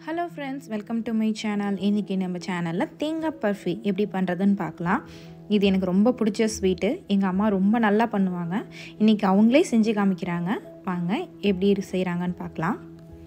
hello friends welcome to my channel இன்றைக்கி நம்ம சேனலில் தேங்காய் பர்ஃபி எப்படி பண்ணுறதுன்னு பார்க்கலாம் இது எனக்கு ரொம்ப பிடிச்ச ஸ்வீட்டு எங்கள் அம்மா ரொம்ப நல்லா பண்ணுவாங்க இன்றைக்கி அவங்களே செஞ்சு காமிக்கிறாங்க வாங்க எப்படி செய்கிறாங்கன்னு பார்க்கலாம்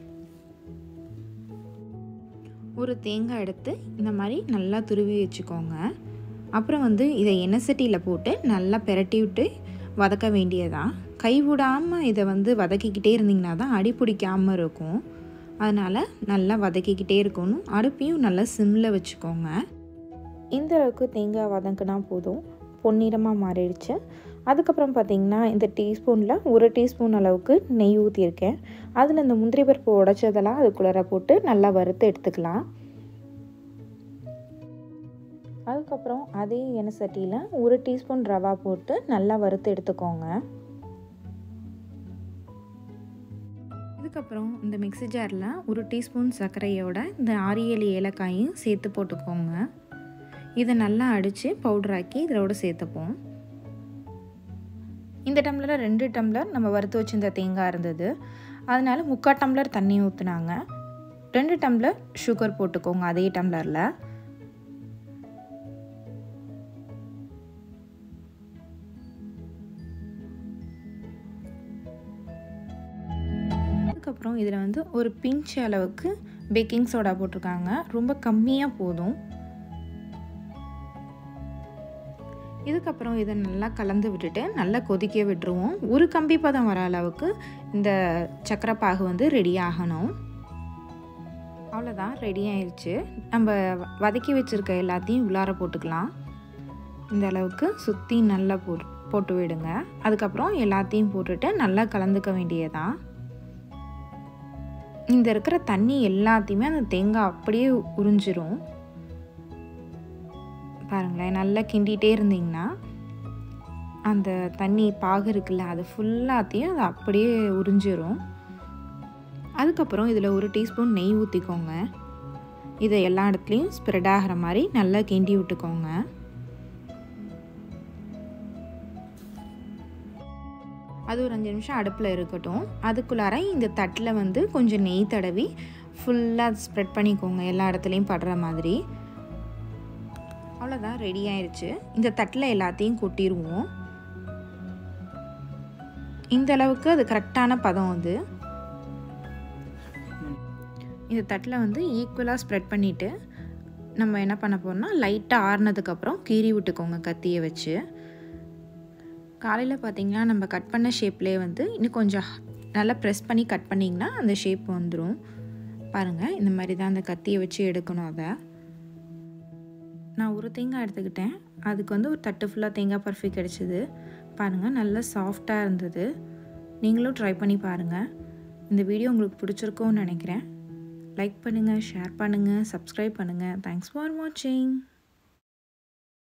ஒரு தேங்காய் எடுத்து இந்த மாதிரி நல்லா துருவி வச்சுக்கோங்க அப்புறம் வந்து இதை எண்ணெய் சட்டியில் போட்டு நல்லா பெரட்டி விட்டு வதக்க வேண்டியதான் கைவிடாமல் இதை வந்து வதக்கிக்கிட்டே இருந்தீங்கன்னா தான் அடி பிடிக்காமல் இருக்கும் அதனால் நல்லா வதக்கிக்கிட்டே இருக்கணும் அடுப்பையும் நல்லா சிம்மில் வச்சுக்கோங்க இந்த அளவுக்கு தேங்காய் வதங்கினா போதும் பொன்னிறமாக மாறிடுச்சு அதுக்கப்புறம் பார்த்திங்கன்னா இந்த டீஸ்பூனில் ஒரு டீஸ்பூன் அளவுக்கு நெய் ஊற்றியிருக்கேன் அதில் இந்த முந்திரி பருப்பு உடைச்சதெல்லாம் அதுக்குள்ளார போட்டு நல்லா வறுத்து எடுத்துக்கலாம் அதுக்கப்புறம் அதே எண்ணெய் சட்டியில் ஒரு டீஸ்பூன் ரவா போட்டு நல்லா வறுத்து எடுத்துக்கோங்க இதுக்கப்புறம் இந்த மிக்சி ஜாரில் ஒரு டீஸ்பூன் சர்க்கரையோட இந்த ஆறு ஏழு ஏலக்காயும் சேர்த்து போட்டுக்கோங்க இதை நல்லா அடித்து பவுடராக்கி இதோட சேர்த்துப்போம் இந்த டம்ளரில் ரெண்டு டம்ளர் நம்ம வறுத்து வச்சிருந்த தேங்காய் இருந்தது அதனால முக்கால் டம்ளர் தண்ணி ஊற்றுனாங்க ரெண்டு டம்ளர் சுகர் போட்டுக்கோங்க அதே டம்ளரில் அதுக்கப்புறம் இதில் வந்து ஒரு பிஞ்ச் அளவுக்கு பேக்கிங் சோடா போட்டிருக்காங்க ரொம்ப கம்மியாக போதும் இதுக்கப்புறம் இதை நல்லா கலந்து விட்டுட்டு நல்லா கொதிக்க விட்டுருவோம் ஒரு கம்பி பதம் வர அளவுக்கு இந்த சக்கரை பாகு வந்து ரெடி ஆகணும் அவ்வளோதான் ரெடி ஆயிடுச்சு நம்ம வதக்கி வச்சுருக்க எல்லாத்தையும் உள்ளார போட்டுக்கலாம் இந்த அளவுக்கு சுற்றி நல்லா போ போட்டு விடுங்க அதுக்கப்புறம் எல்லாத்தையும் போட்டுட்டு நல்லா கலந்துக்க வேண்டியதான் இந்த இருக்கிற தண்ணி எல்லாத்தையுமே அந்த தேங்காய் அப்படியே உறிஞ்சிரும் பாருங்களேன் நல்லா கிண்டிகிட்டே இருந்தீங்கன்னா அந்த தண்ணி பாகு இருக்குல்ல அது ஃபுல்லாத்தையும் அது அப்படியே உறிஞ்சிரும் அதுக்கப்புறம் இதில் ஒரு டீஸ்பூன் நெய் ஊற்றிக்கோங்க இதை எல்லா இடத்துலையும் ஸ்ப்ரெட் ஆகிற மாதிரி நல்லா கிண்டி விட்டுக்கோங்க அது ஒரு அஞ்சு நிமிஷம் அடுப்பில் இருக்கட்டும் அதுக்குள்ளார இந்த தட்டில் வந்து கொஞ்சம் நெய் தடவி ஃபுல்லாக ஸ்ப்ரெட் பண்ணிக்கோங்க எல்லா இடத்துலையும் படுற மாதிரி அவ்வளோதான் ரெடி ஆயிடுச்சு இந்த தட்டில் எல்லாத்தையும் கொட்டிடுவோம் இந்த அளவுக்கு அது கரெக்டான பதம் அது இந்த தட்டில் வந்து ஈக்குவலாக ஸ்ப்ரெட் பண்ணிவிட்டு நம்ம என்ன பண்ண போகிறோம்னா லைட்டாக ஆறுனதுக்கப்புறம் கீறி விட்டுக்கோங்க கத்தியை வச்சு காலையில் பார்த்திங்கன்னா நம்ம கட் பண்ண ஷேப்லேயே வந்து இன்னும் கொஞ்சம் நல்லா ப்ரெஸ் பண்ணி கட் பண்ணிங்கன்னா அந்த ஷேப் வந்துடும் பாருங்கள் இந்த மாதிரி தான் அந்த கத்தியை வச்சு எடுக்கணும் அதை நான் ஒரு தேங்காய் எடுத்துக்கிட்டேன் அதுக்கு வந்து ஒரு தட்டு ஃபுல்லாக தேங்காய் பர்ஃபி கிடச்சிது பாருங்கள் நல்லா சாஃப்டாக இருந்தது நீங்களும் ட்ரை பண்ணி பாருங்கள் இந்த வீடியோ உங்களுக்கு பிடிச்சிருக்கோன்னு நினைக்கிறேன் லைக் பண்ணுங்கள் ஷேர் பண்ணுங்கள் சப்ஸ்கிரைப் பண்ணுங்கள் தேங்க்ஸ் ஃபார் வாட்சிங்